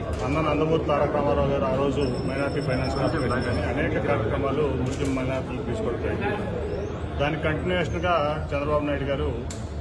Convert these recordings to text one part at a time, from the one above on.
అన్న నందమూరి తారక రామారావు గారు ఆ రోజు మైనార్టీ ఫైనాన్స్ కార్పొరేషన్ కానీ అనేక కార్యక్రమాలు ముస్లిం మైనార్టీలు తీసుకోవడం దానికి కంటిన్యూషన్గా చంద్రబాబు నాయుడు గారు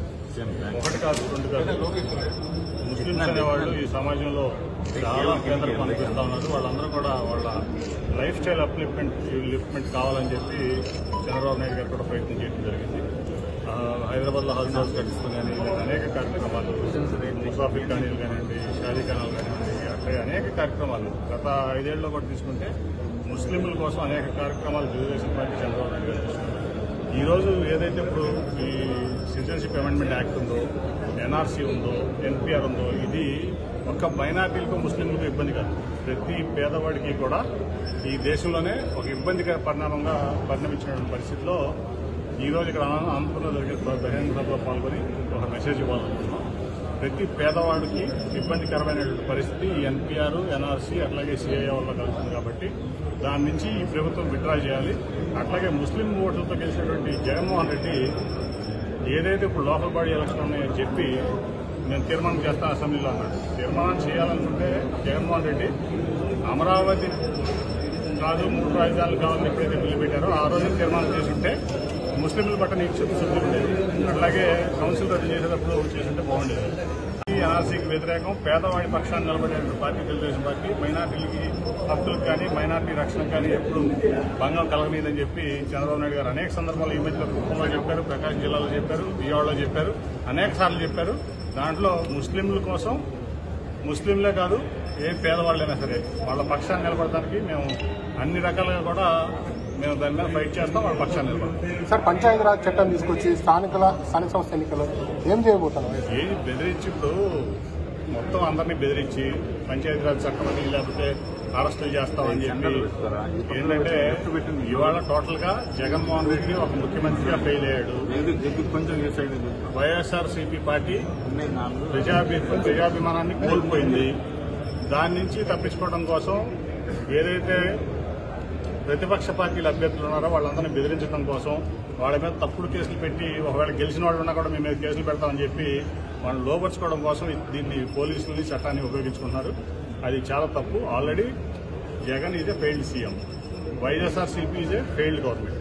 ఒకటి కాదు రెండు కాదు ముస్లింస్ అనేవాళ్ళు ఈ సమాజంలో చాలా కేంద్రం అనిపిస్తా ఉన్నారు వాళ్ళందరూ కూడా వాళ్ళ లైఫ్ స్టైల్ అప్లిప్మెంట్ లిఫ్ట్మెంట్ కావాలని చెప్పి చంద్రబాబు నాయుడు గారు కూడా ప్రయత్నం చేయడం జరిగింది ఆ, హైదరాబాద్లో హౌస్ హౌస్ కట్టిస్తూ కానీ లేదా అనేక కార్యక్రమాలు ముసాఫిర్ ఖానీలు కానివ్వండి షాదీ ఖానాలు కానివ్వండి అట్లా అనేక కార్యక్రమాలు గత ఐదేళ్లలో కూడా తీసుకుంటే ముస్లింల కోసం అనేక కార్యక్రమాలు తెలుగుదేశం పార్టీ చంద్రబాబు నాయుడు గారు తీసుకున్నారు ఈ రోజు ఏదైతే ఇప్పుడు ఈ సిటిజన్షిప్ అమెండ్మెంట్ యాక్ట్ ఉందో ఎన్ఆర్సీ ఉందో ఎన్పిఆర్ ఉందో ఇది ఒక్క మైనార్టీలకు ముస్లింలకు ఇబ్బంది కాదు ప్రతి పేదవాడికి కూడా ఈ దేశంలోనే ఒక ఇబ్బందికర పరిణామంగా పరిణమించిన పరిస్థితిలో ఈ రోజు ఇక్కడ ఆన- ఆంధ్రప్రదేశ్ జరిగే బహిరంగ సభలో పాల్గొని ఒక మెసేజ్ ఇవ్వాలనుకుంటున్నాం ప్రతి పేదవాడికి ఇబ్బందికరమైనటువంటి పరిస్థితి ఈ ఎన్పిఆర్ ఎన్ఆర్సీ అట్లాగే సిఐఏ వల్ల కలుగుతుంది కాబట్టి దాని నుంచి ఈ ప్రభుత్వం విత్డ్రా చేయాలి అట్లాగే ముస్లిం ఓట్లతో గెలిచినటువంటి జగన్మోహన్ రెడ్డి ఏదైతే ఇప్పుడు లోకల్ బాడీ ఎలక్షన్ ఉన్నాయని చెప్పి మేము తీర్మానం చేస్తాం అసెంబ్లీలో అన్నాడు తీర్మానం చేయాలనుకుంటే జగన్మోహన్ రెడ్డి అమరావతి కాదు మూడు రాజధానులు కావాలని ఎప్పుడైతే బిల్లు పెట్టారో ఆ రోజు తీర్మానం చేసి ఉంటే ముస్లింల పట్ల నీకు చెప్పు శుద్ధి ఉండేది అట్లాగే కౌన్సిల్ రద్దు చేసేటప్పుడు చేసింటే బాగుండేది ఈ ఎన్ఆర్సీకి వ్యతిరేకం పేదవాడి పక్షాన్ని నిలబడే పార్టీ తెలుగుదేశం పార్టీ మైనార్టీలకి హక్కులకు కానీ మైనార్టీ రక్షణకు కానీ ఎప్పుడు భంగం కలగలేదని చెప్పి చంద్రబాబు నాయుడు గారు అనేక సందర్భాల్లో ఈ మధ్య కుప్పంలో చెప్పారు ప్రకాశం జిల్లాలో చెప్పారు విజయవాడలో చెప్పారు అనేక సార్లు చెప్పారు దాంట్లో ముస్లింల కోసం ముస్లింలే కాదు ఏ పేదవాళ్ళైనా సరే వాళ్ళ పక్షాన్ని నిలబడటానికి మేము అన్ని రకాలుగా కూడా మేము దాని మీద ఫైట్ చేస్తాం వాళ్ళ పక్షాన్ని నిలబడతాం సార్ పంచాయతీరాజ్ చట్టం తీసుకొచ్చి స్థానికల స్థానిక సంస్థ ఎన్నికలు ఏం చేయబోతున్నారు ఏది బెదిరించి ఇప్పుడు మొత్తం అందరినీ బెదిరించి పంచాయతీరాజ్ చట్టం అని లేకపోతే అరెస్టులు చేస్తామని చెప్పి ఏంటంటే ఇవాళ టోటల్ గా జగన్మోహన్ రెడ్డి ఒక ముఖ్యమంత్రిగా ఫెయిల్ అయ్యాడు కొంచెం ఈ సైడ్ వైఎస్ఆర్ సిపి పార్టీ ప్రజాభి ప్రజాభిమానాన్ని కోల్పోయింది దాని నుంచి తప్పించుకోవడం కోసం ఏదైతే ప్రతిపక్ష పార్టీల అభ్యర్థులు ఉన్నారో వాళ్ళందరినీ బెదిరించడం కోసం వాళ్ళ మీద తప్పుడు కేసులు పెట్టి ఒకవేళ గెలిచిన వాళ్ళు ఉన్నా కూడా మేము మీద కేసులు పెడతామని చెప్పి వాళ్ళని లోపరుచుకోవడం కోసం దీన్ని పోలీసులని చట్టాన్ని ఉపయోగించుకుంటున్నారు అది చాలా తప్పు already Jagan is a failed CM YSR CP is a failed government